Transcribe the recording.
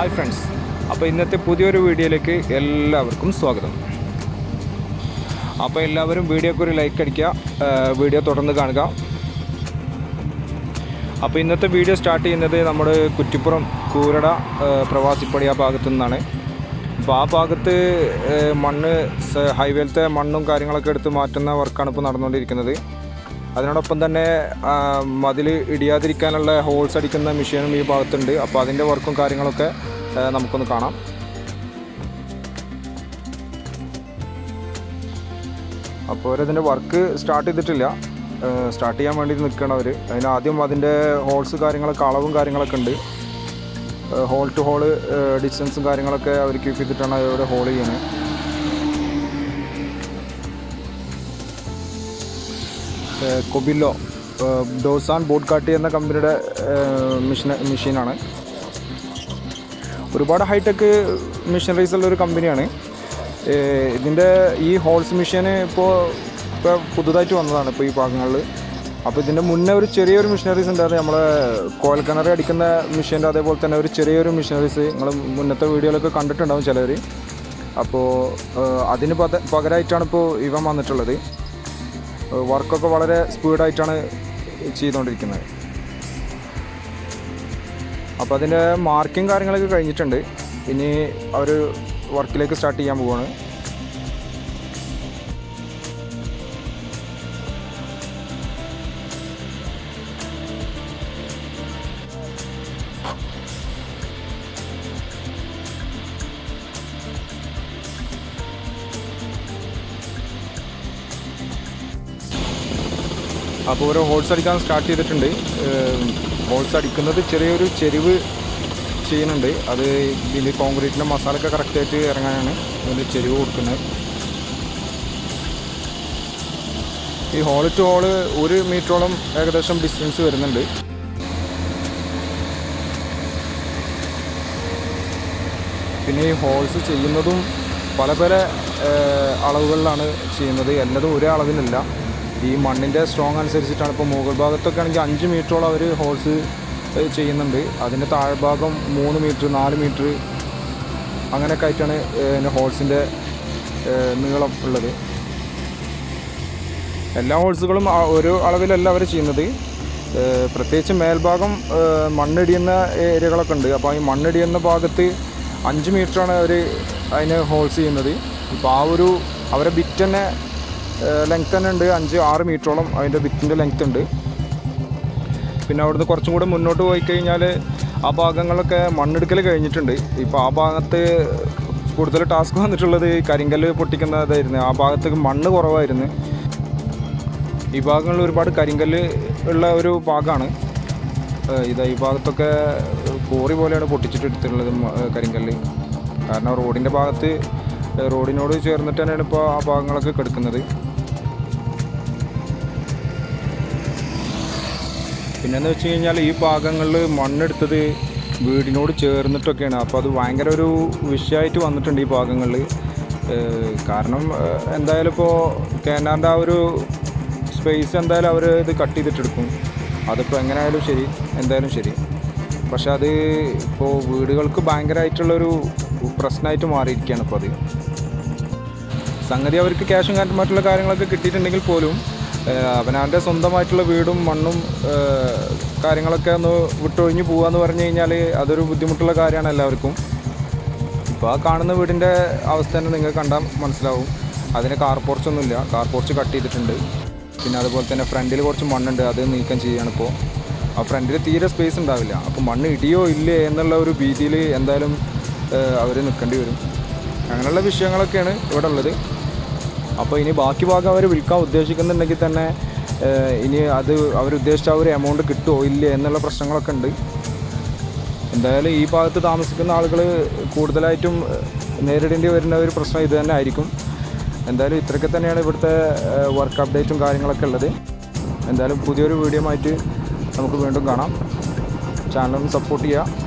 hi friends അപ്പോൾ ഇന്നത്തെ പുതിയൊരു വീഡിയോയിലേക്ക് എല്ലാവർക്കും സ്വാഗതം അപ്പോൾ എല്ലാവരും വീഡിയോക്ക് ഒരു ലൈക്ക് അടിക്കുക ആ, വീഡിയോ തുടർന്ന് കാണുക അപ്പോൾ ഇന്നത്തെ വീഡിയോ സ്റ്റാർട്ട് ചെയ്യുന്നത് നമ്മുടെ കുറ്റിപ്പുറം കൂരട ആ, പ്രവാസിപ്പടി ആ ഭാഗത്തു നിന്നാണ് അപ്പോൾ ആ ഭാഗത്ത് ആ, മണ്ണ് സ- ഹൈവേലത്തെ മണ്ണും കാര്യങ്ങളൊക്കെ എടുത്ത് മാറ്റുന്ന വർക്കാണ് ഇപ്പോൾ നടന്നുകൊണ്ടിരിക്കുന്നത് അതിനോടൊപ്പം തന്നെ മതിൽ ഇടിയാതിരിക്കാനുള്ള ഹോൾസ് അടിക്കുന്ന മെഷീനും ഈ ഭാഗത്തുണ്ട് അപ്പോൾ അതിൻ്റെ വർക്കും കാര്യങ്ങളൊക്കെ ആ, നമുക്കൊന്ന് കാണാം അപ്പോൾ അവരതിൻ്റെ വർക്ക് സ്റ്റാർട്ട് ചെയ്തിട്ടില്ല സ്റ്റാർട്ട് ചെയ്യാൻ വേണ്ടി നിൽക്കണം അവർ അതിന് ആദ്യം അതിൻ്റെ ഹോൾസ് കാര്യങ്ങളൊക്കെ അളവും കാര്യങ്ങളൊക്കെ ഉണ്ട് ഹോൾ ടു ഹോള് ഡിസ്റ്റൻസും കാര്യങ്ങളൊക്കെ അവർ കീപ്പ് ചെയ്തിട്ടാണ് അവരുടെ ഹോൾ ചെയ്യുന്നത് കൊബില്ലോ ഡോസാൻ ബോട്ട് കാട്ടി എന്ന കമ്പനിയുടെ മെഷീൻ മെഷീനാണ് ഒരുപാട് ഹൈടെക് മെഷീനറീസ് ഉള്ള ഒരു കമ്പനിയാണ് ഏഹ് ഇതിൻ്റെ ഈ ഹോൾസ് മെഷീൻ ഇപ്പോൾ ഇപ്പോൾ പുതുതായിട്ട് വന്നതാണ് ഇപ്പോൾ ഈ ഭാഗങ്ങളിൽ അപ്പോൾ ഇതിൻ്റെ മുന്നേ ഒരു ചെറിയൊരു മെഷീനറീസ് ഉണ്ടായിരുന്നു നമ്മളെ കോയൽ കിണർ അടിക്കുന്ന മെഷീൻ്റെ അതേപോലെ തന്നെ ഒരു ചെറിയൊരു മെഷീനറീസ് നിങ്ങൾ മുന്നത്തെ വീഡിയോയിലൊക്കെ കണ്ടിട്ടുണ്ടാവും ചിലവർ അപ്പോൾ ഏഹ് അതിന് പത പകരമായിട്ടാണ് ഇപ്പോൾ ഇവൻ വന്നിട്ടുള്ളത് വർക്കൊക്കെ വളരെ സ്പീഡായിട്ടാണ് ചെയ്തുകൊണ്ടിരിക്കുന്നത് അപ്പോൾ അതിൻ്റെ മാർക്കിങ് കാര്യങ്ങളൊക്കെ കഴിഞ്ഞിട്ടുണ്ട് ഇനി അവർ വർക്കിലേക്ക് സ്റ്റാർട്ട് ചെയ്യാൻ പോവാണ് അപ്പോൾ ഓരോ ഹോൾസ് അടിക്കാൻ സ്റ്റാർട്ട് ചെയ്തിട്ടുണ്ട് ഹോൾസ് അടിക്കുന്നത് ചെറിയൊരു ചെരിവ് ചെയ്യുന്നുണ്ട് അത് ഇതിൽ കോൺക്രീറ്റിൻ്റെ മസാലയൊക്കെ കറക്റ്റായിട്ട് ഇറങ്ങാനാണ് ഇതിൽ ചെരിവ് കൊടുക്കുന്നത് ഈ ഹോൾ ടു ഹോള് ഒരു മീറ്ററോളം ഏകദേശം ഡിസ്റ്റൻസ് വരുന്നുണ്ട് പിന്നെ ഈ ഹോൾസ് ചെയ്യുന്നതും പല പല ഏഹ്, അളവുകളിലാണ് ചെയ്യുന്നത് എല്ലാതും ഒരേ അളവിനല്ല ഈ മണ്ണിൻ്റെ സ്ട്രോങ് അനുസരിച്ചിട്ടാണ് ഇപ്പോൾ മുകൾ ഭാഗത്തൊക്കെ ആണെങ്കിൽ അഞ്ച് മീറ്ററോളം അവർ ഹോൾസ് ഏഹ്, ചെയ്യുന്നുണ്ട് അതിൻ്റെ താഴ്ഭാഗം മൂന്ന് മീറ്റർ നാല് മീറ്റർ അങ്ങനെയൊക്കെ ആയിട്ടാണ് ഇതിൻ്റെ ഹോൾസിൻ്റെ നീളം ഉള്ളത് എല്ലാ ഹോൾസുകളും ആ- ഒരു അളവിലല്ല അവർ ചെയ്യുന്നത് ഏഹ് പ്രത്യേകിച്ച് മേൽഭാഗം ഏഹ് മണ്ണിടിയുന്ന ഏരിയകളൊക്കെ ഉണ്ട് അപ്പോൾ ഈ മണ്ണിടിയുന്ന ഭാഗത്ത് അഞ്ച് മീറ്ററാണ് അവർ അതിന് ഹോൾസ് ചെയ്യുന്നത് ഇപ്പോൾ ആ ഒരു അവരെ ബിറ്റ് തന്നെ ലെങ്ത് തന്നെ ഉണ്ട് അഞ്ച് ആറ് മീറ്ററോളം അതിൻ്റെ ബിറ്റിൻ്റെ ലെങ്ത് ഉണ്ട് പിന്നെ അവിടുന്ന് കുറച്ചും കൂടെ മുന്നോട്ട് പോയി കഴിഞ്ഞാൽ ആ ഭാഗങ്ങളൊക്കെ മണ്ണെടുക്കൽ കഴിഞ്ഞിട്ടുണ്ട് ഇപ്പോൾ ആ ഭാഗത്ത് കൂടുതൽ ടാസ്ക് വന്നിട്ടുള്ളത് ഈ കരിങ്കല്ല് പൊട്ടിക്കുന്നതായിരുന്നു ആ ഭാഗത്ത് മണ്ണ് കുറവായിരുന്നു ഈ ഭാഗങ്ങളിൽ ഒരുപാട് കരിങ്കല്ല് ഉള്ള ഒരു ഭാഗമാണ് ഇത് ഈ ഭാഗത്തൊക്കെ കോറി പോലെയാണ് പൊട്ടിച്ചിട്ട് എടുത്തിട്ടുള്ളത് മ- ഏഹ് കരിങ്കല്ല് കാരണം റോഡിൻ്റെ ഭാഗത്ത് ഏഹ് റോഡിനോട് ചേർന്നിട്ട് തന്നെയാണ് ഇപ്പോൾ ആ ഭാഗങ്ങളൊക്കെ കിടക്കുന്നത് പിന്നെന്ന് വെച്ച് കഴിഞ്ഞാൽ ഈ ഭാഗങ്ങളിൽ മണ്ണെടുത്തത് വീടിനോട് ചേർന്നിട്ടൊക്കെയാണ് അപ്പോൾ അത് ഭയങ്കര ഒരു വിഷയമായിട്ട് വന്നിട്ടുണ്ട് ഈ ഭാഗങ്ങളിൽ കാരണം ഏഹ് എന്തായാലും ഇപ്പോൾ കേനാറിൻ്റെ ആ ഒരു സ്പേസ് എന്തായാലും അവർ ഇത് കട്ട് ചെയ്തിട്ടെടുക്കും അതിപ്പോൾ എങ്ങനെയായാലും ശരി എന്തായാലും ശരി പക്ഷെ അത് ഇപ്പോൾ വീടുകൾക്ക് ഭയങ്കരമായിട്ടുള്ളൊരു പ്രശ്നമായിട്ട് മാറിയിരിക്കുകയാണ് ഇപ്പോൾ അത് സംഗതി അവർക്ക് ക്യാഷും കാറ്റും മറ്റുള്ള കാര്യങ്ങളൊക്കെ കിട്ടിയിട്ടുണ്ടെങ്കിൽ പോലും ഏഹ് അവനവൻ്റെ സ്വന്തമായിട്ടുള്ള വീടും മണ്ണും ഏഹ് കാര്യങ്ങളൊക്കെ ഒന്ന് വിട്ടൊഴിഞ്ഞ് പോകാന്ന് പറഞ്ഞു കഴിഞ്ഞാൽ അതൊരു ബുദ്ധിമുട്ടുള്ള കാര്യമാണ് എല്ലാവർക്കും ഇപ്പോൾ ആ കാണുന്ന വീടിൻ്റെ അവസ്ഥ തന്നെ നിങ്ങൾക്ക് കണ്ടാൽ മനസ്സിലാവും അതിന് കാർ പോർച്ചൊന്നുമില്ല കാർ പോർച്ച് കട്ട് ചെയ്തിട്ടുണ്ട് പിന്നെ അതുപോലെ തന്നെ ഫ്രണ്ടിൽ കുറച്ച് മണ്ണുണ്ട് അത് നീക്കം ചെയ്യുകയാണ് ഇപ്പോൾ ആ ഫ്രണ്ടിൽ തീരെ സ്പേസ് ഉണ്ടാവില്ല അപ്പോൾ മണ്ണ് ഇടിയോ ഇല്ലേ എന്നുള്ള ഒരു ഭീതിയിൽ എന്തായാലും അവർ നിൽക്കേണ്ടി വരും അങ്ങനെയുള്ള വിഷയങ്ങളൊക്കെയാണ് ഇവിടെ ഉള്ളത് അപ്പോൾ ഇനി ബാക്കി ഭാഗം അവർ വിൽക്കാൻ ഉദ്ദേശിക്കുന്നുണ്ടെങ്കിൽ തന്നെ ഏഹ്, ഇനി അത് അവരുദ്ദേശിച്ച ആ ഒരു എമൗണ്ട് കിട്ടുമോ ഇല്ലേ എന്നുള്ള പ്രശ്നങ്ങളൊക്കെ ഉണ്ട് എന്തായാലും ഈ ഭാഗത്ത് താമസിക്കുന്ന ആളുകൾ കൂടുതലായിട്ടും ഏഹ്, നേരിടേണ്ടി വരുന്ന ഒരു പ്രശ്നം ഇത് തന്നെ ആയിരിക്കും എന്തായാലും ഇത്രയൊക്കെ തന്നെയാണ് ഇവിടുത്തെ വർക്ക് അപ്ഡേറ്റും കാര്യങ്ങളൊക്കെ ഉള്ളത് എന്തായാലും പുതിയൊരു വീഡിയോ ആയിട്ട് നമുക്ക് വീണ്ടും കാണാം ചാനലൊന്ന് സപ്പോർട്ട് ചെയ്യുക